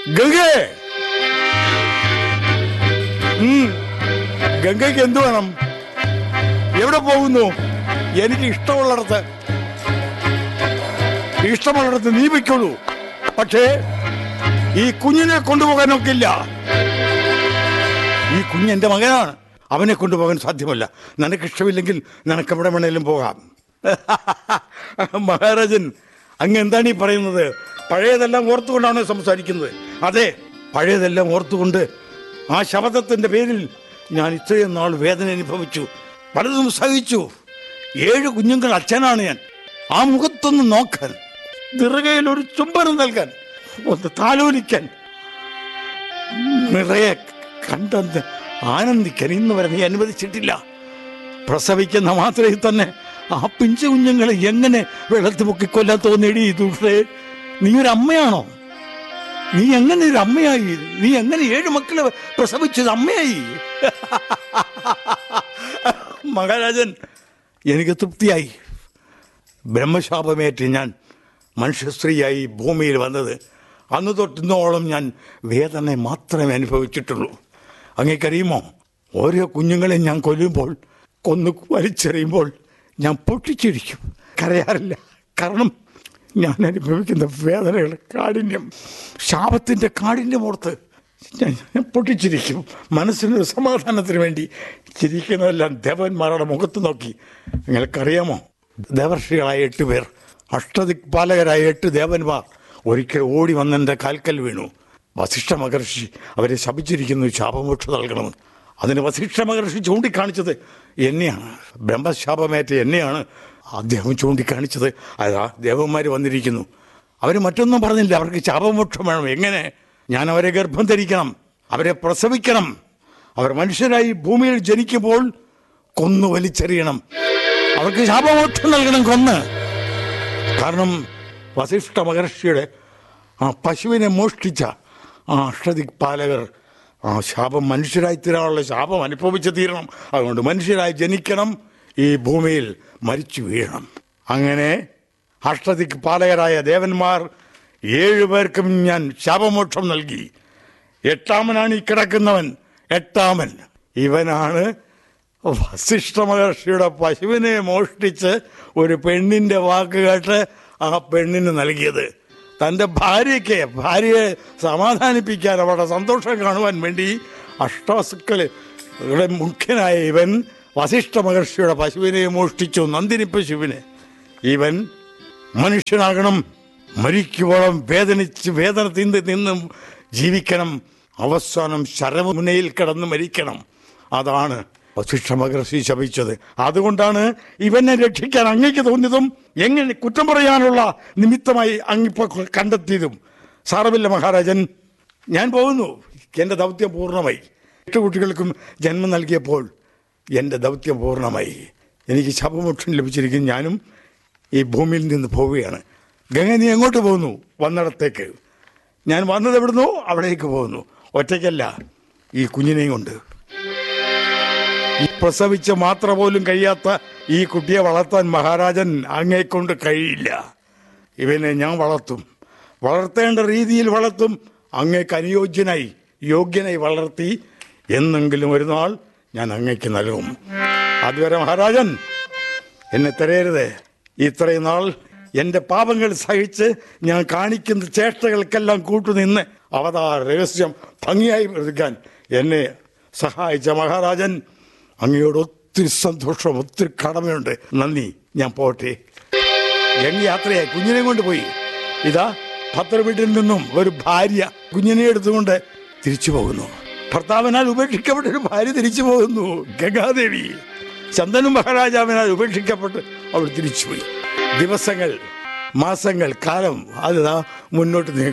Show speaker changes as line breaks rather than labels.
ഗംഗേ ഉം. ഗംഗയ്ക്ക് എന്തു വേണം എവിടെ പോകുന്നു എനിക്ക് ഇഷ്ടമുള്ളിടത്ത് ഇഷ്ടമുള്ളിടത്ത് നീ വയ്ക്കുള്ളൂ പക്ഷേ ഈ കുഞ്ഞിനെ കൊണ്ടുപോകാൻ ഒക്കില്ല ഈ കുഞ്ഞ് എന്റെ മകനാണ് അവനെ കൊണ്ടുപോകാൻ സാധ്യമല്ല നിനക്ക് ഇഷ്ടമില്ലെങ്കിൽ നിനക്ക് എവിടെ വേണേലും പോകാം മഹാരാജൻ അങ്ങ് എന്താണ് ഈ പറയുന്നത് പഴയതെല്ലാം ഓർത്തുകൊണ്ടാണ് സംസാരിക്കുന്നത് അതെ പഴയതെല്ലാം ഓർത്തുകൊണ്ട് ആ ശബ്ദത്തിന്റെ പേരിൽ ഞാൻ ഇത്രയും നാൾ വേദന അനുഭവിച്ചു പലതും സഹിച്ചു ഏഴ് കുഞ്ഞുങ്ങൾ അച്ഛനാണ് ഞാൻ ആ മുഖത്തൊന്ന് നോക്കാൻ നിറകയിൽ ഒരു ചുംബനം നൽകാൻ ഒന്ന് താലോലിക്കാൻ നിറയെ കണ്ടെന്ന് ആനന്ദിക്കാൻ ഇന്ന് വരെ നീ അനുവദിച്ചിട്ടില്ല പ്രസവിക്കുന്ന മാത്രയിൽ തന്നെ ആ പിഞ്ചു കുഞ്ഞുങ്ങളെ എങ്ങനെ വെള്ളത്തിൽ പൊക്കി കൊല്ലാൻ തോന്നിയടി ദുഷേ നീ ഒരു അമ്മയാണോ നീ എങ്ങനെ ഒരു അമ്മയായി നീ എങ്ങനെ ഏഴ് മക്കളെ പ്രസവിച്ചത് അമ്മയായി മഹാരാജൻ എനിക്ക് തൃപ്തിയായി ബ്രഹ്മശാപമേറ്റ് ഞാൻ മനുഷ്യസ്ത്രീയായി ഭൂമിയിൽ വന്നത് അന്ന് തൊട്ടുന്നോളം ഞാൻ വേദന മാത്രമേ അനുഭവിച്ചിട്ടുള്ളൂ അങ്ങേക്കറിയുമോ ഓരോ കുഞ്ഞുങ്ങളെയും ഞാൻ കൊല്ലുമ്പോൾ കൊന്നു വലിച്ചെറിയുമ്പോൾ ഞാൻ പൊട്ടിച്ചിരിക്കും കരയാറില്ല കാരണം ഞാൻ അനുഭവിക്കുന്ന വേദനയുടെ കാഠിന്യം ശാപത്തിൻ്റെ കാഠിന്യം ഓർത്ത് ഞാൻ ഞാൻ പൊട്ടിച്ചിരിക്കും മനസ്സിനൊരു സമാധാനത്തിന് വേണ്ടി ചിരിക്കുന്നതെല്ലാം ദേവന്മാരുടെ മുഖത്ത് നോക്കി നിങ്ങൾക്കറിയാമോ ദേവർഷികളായ എട്ട് പേർ അഷ്ടദിക്പാലകരായ എട്ട് ദേവന്മാർ ഒരിക്കൽ ഓടി വന്നെൻ്റെ കാൽക്കൽ വീണു വസിഷ്ഠ മഹർഷി അവരെ ശപിച്ചിരിക്കുന്നു ശാപമോക്ഷ നൽകണമെന്ന് അതിന് വസിഷ്ഠ മഹർഷി ചൂണ്ടിക്കാണിച്ചത് എന്നെയാണ് ബ്രഹ്മശാപമേറ്റ എന്നെയാണ് അദ്ദേഹം ചൂണ്ടിക്കാണിച്ചത് അതാ ദേവന്മാർ വന്നിരിക്കുന്നു അവർ മറ്റൊന്നും പറഞ്ഞില്ല അവർക്ക് ശാപമോക്ഷം വേണം എങ്ങനെ ഞാൻ അവരെ ഗർഭം ധരിക്കണം അവരെ പ്രസവിക്കണം അവർ മനുഷ്യരായി ഭൂമിയിൽ ജനിക്കുമ്പോൾ കൊന്നു വലിച്ചെറിയണം അവർക്ക് ശാപമോക്ഷം നൽകണം കൊന്ന് കാരണം വസിഷ്ഠ മഹർഷിയുടെ ആ പശുവിനെ മോഷ്ടിച്ച ആ അഷ്ടദിക്പാലകർ ആ ശാപം മനുഷ്യരായി തീരാനുള്ള ശാപം അനുഭവിച്ച് തീരണം അതുകൊണ്ട് മനുഷ്യരായി ജനിക്കണം ഈ ഭൂമിയിൽ മരിച്ചു വീഴണം അങ്ങനെ അഷ്ടദിക്പാലകരായ ദേവന്മാർ ഏഴുപേർക്കും ഞാൻ ശാപമോക്ഷം നൽകി എട്ടാമനാണ് ഈ കിടക്കുന്നവൻ എട്ടാമൻ ഇവനാണ് വസിഷ്ഠ മഹർഷിയുടെ പശുവിനെ മോഷ്ടിച്ച് ഒരു പെണ്ണിന്റെ വാക്ക് കേട്ട് ആ പെണ്ണിന് നൽകിയത് തൻ്റെ ഭാര്യയ്ക്ക് ഭാര്യയെ സമാധാനിപ്പിക്കാൻ അവരുടെ സന്തോഷം കാണുവാൻ വേണ്ടി അഷ്ടാസുക്കളുടെ മുഖ്യനായ ഇവൻ വസിഷ്ഠ മഹർഷിയുടെ പശുവിനെ മോഷ്ടിച്ചു നന്ദിനി പശുവിനെ ഇവൻ മനുഷ്യനാകണം മരിക്കുവോളം വേദനിച്ച് വേദന തിന്ന് നിന്നും ജീവിക്കണം അവസാനം ശരമുനയിൽ കിടന്ന് മരിക്കണം അതാണ് വസിഷ്ഠ മഹർഷി ശപിച്ചത് അതുകൊണ്ടാണ് ഇവനെ രക്ഷിക്കാൻ അങ്ങേക്ക് തോന്നിയതും എങ്ങനെ കുറ്റം പറയാനുള്ള നിമിത്തമായി അങ്ങിപ്പോ കണ്ടെത്തിയതും സാറമില്ല മഹാരാജൻ ഞാൻ പോകുന്നു എൻ്റെ ദൗത്യം പൂർണ്ണമായി എട്ട് കുട്ടികൾക്കും ജന്മം നൽകിയപ്പോൾ എൻ്റെ ദൗത്യം പൂർണ്ണമായി എനിക്ക് ശപമോക്ഷം ലഭിച്ചിരിക്കും ഞാനും ഈ ഭൂമിയിൽ നിന്ന് പോവുകയാണ് ഗംഗ നീ എങ്ങോട്ട് പോകുന്നു വന്നിടത്തേക്ക് ഞാൻ വന്നത് എവിടുന്നു അവിടേക്ക് പോകുന്നു ഒറ്റയ്ക്കല്ല ഈ കുഞ്ഞിനെയും കൊണ്ട് ഈ പ്രസവിച്ച് മാത്ര പോലും കഴിയാത്ത ഈ കുട്ടിയെ വളർത്താൻ മഹാരാജൻ അങ്ങേ കൊണ്ട് കഴിയില്ല ഇവനെ ഞാൻ വളർത്തും വളർത്തേണ്ട രീതിയിൽ വളർത്തും അങ്ങേക്ക് അനുയോജ്യനായി യോഗ്യനായി വളർത്തി എന്നെങ്കിലും ഒരു നാൾ ഞാൻ അങ്ങേക്ക് നൽകും അതുവരെ മഹാരാജൻ എന്നെ തരയരുത് ഇത്രയും നാൾ എൻ്റെ പാപങ്ങൾ സഹിച്ച് ഞാൻ കാണിക്കുന്ന ചേഷ്ടകൾക്കെല്ലാം കൂട്ടുനിന്ന് അവതാര രഹസ്യം ഭംഗിയായി എടുക്കാൻ എന്നെ സഹായിച്ച മഹാരാജൻ അങ്ങയോട് ഒത്തിരി സന്തോഷം ഒത്തിരി കടമയുണ്ട് നന്ദി ഞാൻ പോട്ടെ ഗംഗ യാത്രയായി കുഞ്ഞിനെ കൊണ്ട് പോയി ഇതാ ഭദ്രവീട്ടിൽ നിന്നും ഒരു ഭാര്യ കുഞ്ഞിനെ എടുത്തുകൊണ്ട് തിരിച്ചു പോകുന്നു ഭർത്താവിനാൽ ഉപേക്ഷിക്കപ്പെട്ട ഒരു ഭാര്യ തിരിച്ചു പോകുന്നു ഗംഗാദേവി ചന്ദനു മഹാരാജാവിനാൽ ഉപേക്ഷിക്കപ്പെട്ട് അവൾ തിരിച്ചുപോയി ദിവസങ്ങൾ മാസങ്ങൾ കാലം അത് മുന്നോട്ട് നീങ്ങി